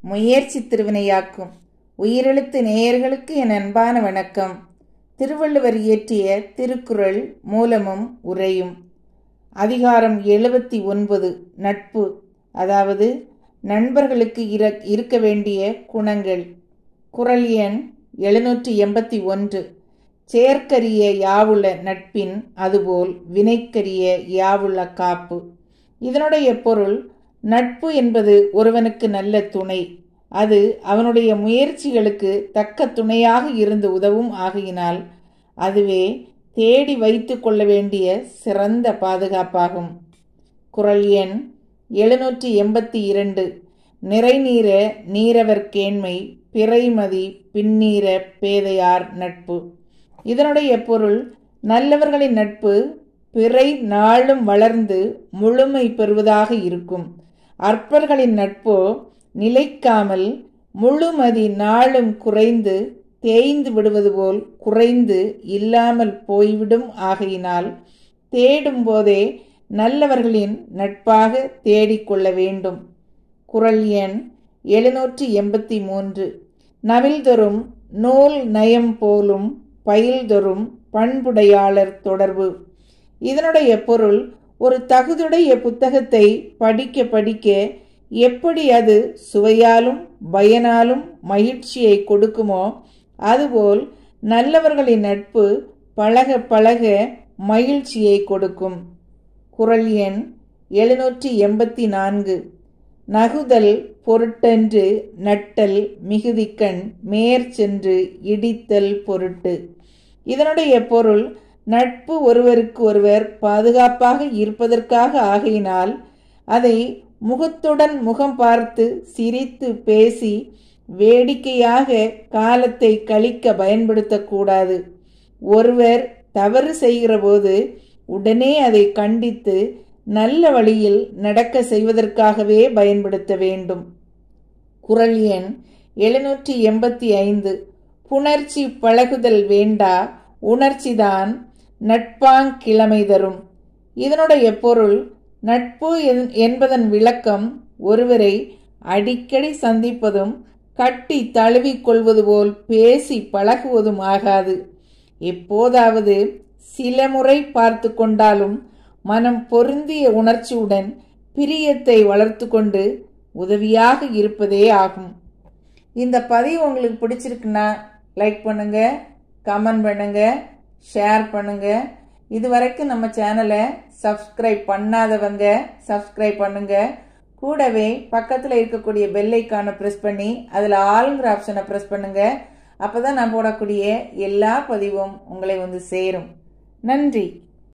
முயற்சி திருவினையாக்கும் உயிரெழுத்து நேயர்களுக்கு என் அன்பான வணக்கம் திருவள்ளுவர் இயற்றிய திருக்குறள் மூலமும் உரையும் அதிகாரம் எழுபத்தி ஒன்பது நட்பு அதாவது நண்பர்களுக்கு இர இருக்க வேண்டிய குணங்கள் குரல் எண் எழுநூற்றி எண்பத்தி ஒன்று செயற்கரிய யாவுள்ள நட்பின் அதுபோல் வினைக்கரிய யாவுள்ள காப்பு இதனுடைய பொருள் நட்பு என்பது ஒருவனுக்கு நல்ல துணை அது அவனுடைய முயற்சிகளுக்கு தக்க துணையாக இருந்து உதவும் ஆகையினால் அதுவே தேடி வைத்து கொள்ள வேண்டிய சிறந்த பாதுகாப்பாகும் குரல் எண் எழுநூற்றி எண்பத்தி இரண்டு நிறைநீர நீரவர் கேண்மை பிறைமதி பின்னீர பேதையார் நட்பு இதனுடைய பொருள் நல்லவர்களின் நட்பு பிறை நாளும் வளர்ந்து முழுமை பெறுவதாக இருக்கும் அற்பர்களின் நட்போ நிலைக்காமல் முழுமதி நாளும் குறைந்து தேய்ந்து விடுவது போல் குறைந்து இல்லாமல் போய்விடும் ஆகையினால் தேடும் போதே நல்லவர்களின் நட்பாக தேடிக்கொள்ள வேண்டும் குரல் எண் எழுநூற்றி எண்பத்தி மூன்று நவில்தொறும் நூல் நயம் போலும் பயில்தொறும் பண்புடையாளர் தொடர்பு இதனுடைய பொருள் ஒரு தகுதுடைய புத்தகத்தை படிக்க படிக்க எப்படி அது சுவையாலும் பயனாலும் மகிழ்ச்சியை கொடுக்குமோ அதுபோல் நல்லவர்களின் நட்பு பழக பழக மகிழ்ச்சியை கொடுக்கும் குரல் எண் எழுநூற்றி எண்பத்தி நான்கு நகுதல் பொருட்டன்று நட்டல் மிகுதிக்கண் மேற் சென்று இடித்தல் பொருட்டு இதனுடைய பொருள் நட்பு ஒருவருக்கு ஒருவர் பாதுகாப்பாக இருப்பதற்காக ஆகையினால் அதை முகத்துடன் முகம் பார்த்து சிரித்து பேசி வேடிக்கையாக காலத்தை கழிக்க பயன்படுத்தக்கூடாது ஒருவர் தவறு செய்கிற போது உடனே அதை கண்டித்து நல்ல வழியில் நடக்க செய்வதற்காகவே பயன்படுத்த வேண்டும் குரல் எண் எழுநூற்றி எண்பத்தி ஐந்து புணர்ச்சி பழகுதல் வேண்டா உணர்ச்சிதான் நட்பாங்கிழமை தரும் இதனுடைய பொருள் நட்பு என்பதன் விளக்கம் ஒருவரை அடிக்கடி சந்திப்பதும் கட்டி தழுவிக்கொள்வது போல் பேசி பழகுவதும் ஆகாது எப்போதாவது சில முறை பார்த்து கொண்டாலும் மனம் பொருந்திய உணர்ச்சியுடன் பிரியத்தை வளர்த்து கொண்டு உதவியாக இருப்பதே ஆகும் இந்த பதிவு உங்களுக்கு பிடிச்சிருக்குன்னா லைக் பண்ணுங்க கமெண்ட் பண்ணுங்க ஷேர் பண்ணுங்க இது வரைக்கும் நம்ம சேனலை சப்ஸ்கிரைப் பண்ணாதவங்க சப்ஸ்கிரைப் பண்ணுங்க கூடவே பக்கத்தில் இருக்கக்கூடிய பெல்லைக்கான ப்ரெஸ் பண்ணி அதில் ஆளுங்கிற ஆப்ஷனை ப்ரெஸ் பண்ணுங்க அப்போ தான் நான் போடக்கூடிய எல்லா பதிவும் உங்களை வந்து சேரும் நன்றி